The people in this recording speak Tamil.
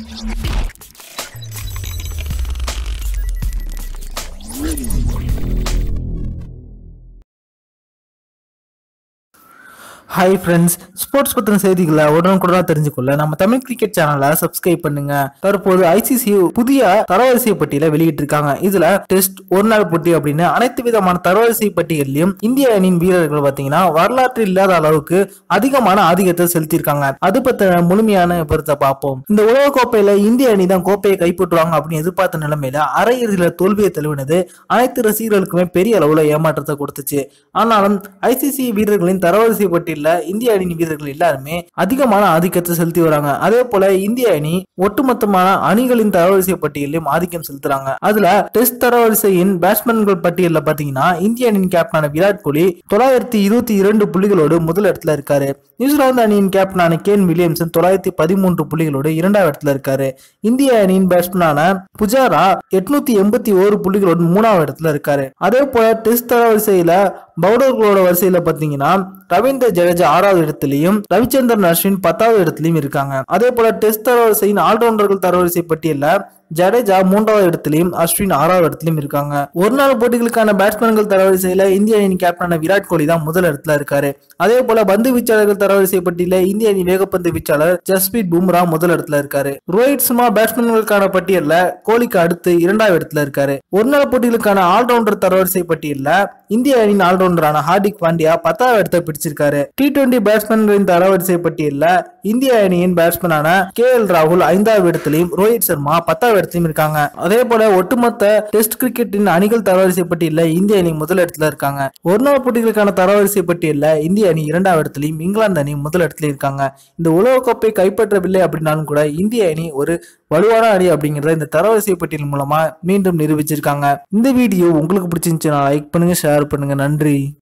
ஹாய் ஃப்ரெண்ட்ஸ் ஸ்போர்ட்ஸ் பத்தின செய்திகளை உடனுக்குடனாக தெரிஞ்சுக்கொள்ள நம்ம தமிழ் கிரிக்கெட் சேனலை சப்ஸ்கிரைப் பண்ணுங்க தற்போது ஐசிசி புதிய தரவரிசை பட்டியலை வெளியிட்டிருக்காங்க இதுல டெஸ்ட் ஒரு நாள் போட்டி அப்படின்னு அனைத்து விதமான தரவரிசை பட்டியலையும் இந்திய அணியின் வீரர்கள் பார்த்தீங்கன்னா வரலாற்று இல்லாத அளவுக்கு அதிகமான ஆதிக்கத்தை செலுத்தியிருக்காங்க அது பத்தின முழுமையான விவரத்தை பார்ப்போம் இந்த உலக கோப்பையில இந்திய அணி தான் கோப்பையை கைப்பற்றுவாங்க அப்படின்னு எதிர்பார்த்த நிலைமையில அரையிறுதியில தோல்வியை தழுவினது அனைத்து ரசிகர்களுக்குமே பெரிய அளவுல ஏமாற்றத்தை கொடுத்துச்சு ஆனாலும் ஐசிசி வீரர்களின் தரவரிசை பட்டியலில் இந்திய அணியின் வீரர்கள் எல்லாருமே அதிகமான ஆதிக்கத்தை செலுத்தி வராங்க அதே போல இந்திய அணி ஒட்டுமொத்தமான அணிகளின் தரவரிசை பட்டியலையும் ஆதிக்கம் செலுத்துறாங்க அதுல டெஸ்ட் தரவரிசையின் பேட்ஸ்மேன்கள் பட்டியல்ல பாத்தீங்கன்னா இந்திய அணியின் கேப்டனான விராட் கோலி தொள்ளாயிரத்தி இருபத்தி இரண்டு புள்ளிகளோடு முதல் இடத்துல இருக்காரு நியூசிலாந்து அணியின் கேப்டனான கேன் வில்லியம்சன் தொள்ளாயிரத்தி பதிமூன்று புள்ளிகளோடு இரண்டாவது இடத்துல இருக்காரு இந்திய அணியின் பேட்ஸ்மேனான புஜாரா எட்நூத்தி எண்பத்தி ஓரு புள்ளிகளோடு மூணாவது இடத்துல இருக்காரு அதே போல டெஸ்ட் தரவரிசையில பவுலர்களோட வரிசையில பாத்தீங்கன்னா ரவீந்திர ஜடேஜா ஆறாவது இடத்துலயும் ரவிச்சந்திரன் அஸ்வின் பத்தாவது இடத்துலயும் இருக்காங்க அதே போல டெஸ்ட் தரவரிசையின் ஆல்ரவுண்டர்கள் தரவரிசை பட்டியல்ல ஜடேஜா மூன்றாவது இடத்துலயும் அஸ்வின் ஆறாவது இடத்துலயும் இருக்காங்க ஒரு நாள் போட்டிகளுக்கான பேட்ஸ்மேன்கள் தரவரிசையில இந்திய அணியின் கேப்டனான விராட் கோலி தான் முதல் இடத்துல இருக்காரு அதே போல பந்து வீச்சாளர்கள் தரவரிசை பட்டியல இந்திய அணி வேகப்பந்து வீச்சாளர் ஜஸ்பீத் பும்ரா முதல் இடத்துல இருக்காரு ரோஹித் சர்மா பேட்ஸ்மேன்களுக்கான பட்டியல்ல கோலிக்கு அடுத்து இரண்டாவது இடத்துல இருக்காரு ஒரு நாள் போட்டிகளுக்கான ஆல்ரவுண்டர் தரவரிசை பட்டியல்ல இந்திய அணியின் ஆல்ரவுண்டரான ஹார்திக் பாண்டியா பத்தாவது இடத்தை பிடிச்சிருக்காரு டி டுவெண்டி பேட்ஸ்மேன்களின் தரவரிசை பட்டியல்ல இந்திய அணியின் பேட்ஸ்மேனான கே எல் ராகுல் ஐந்தாவது இடத்திலையும் ரோஹித் சர்மா பத்தாவது இடத்திலும் இருக்காங்க அதே போல ஒட்டுமொத்த டெஸ்ட் கிரிக்கெட்டின் அணிகள் தரவரிசை பட்டியல்ல இந்திய அணி முதல் இடத்துல இருக்காங்க ஒரு நாள் போட்டிகளுக்கான தரவரிசை பட்டியல்ல இந்திய அணி இரண்டாவது இடத்துலயும் இங்கிலாந்து அணி முதல் இடத்துல இருக்காங்க இந்த உலகக்கோப்பை கைப்பற்றவில்லை அப்படின்னாலும் கூட இந்திய அணி ஒரு வலுவான அணி அப்படிங்கறத இந்த தரவரிசை பட்டியல் மூலமா மீண்டும் நிரூபிச்சிருக்காங்க இந்த வீடியோ உங்களுக்கு பிடிச்சிருந்துச்சுன்னா லைக் பண்ணுங்க ஷேர் பண்ணுங்க நன்றி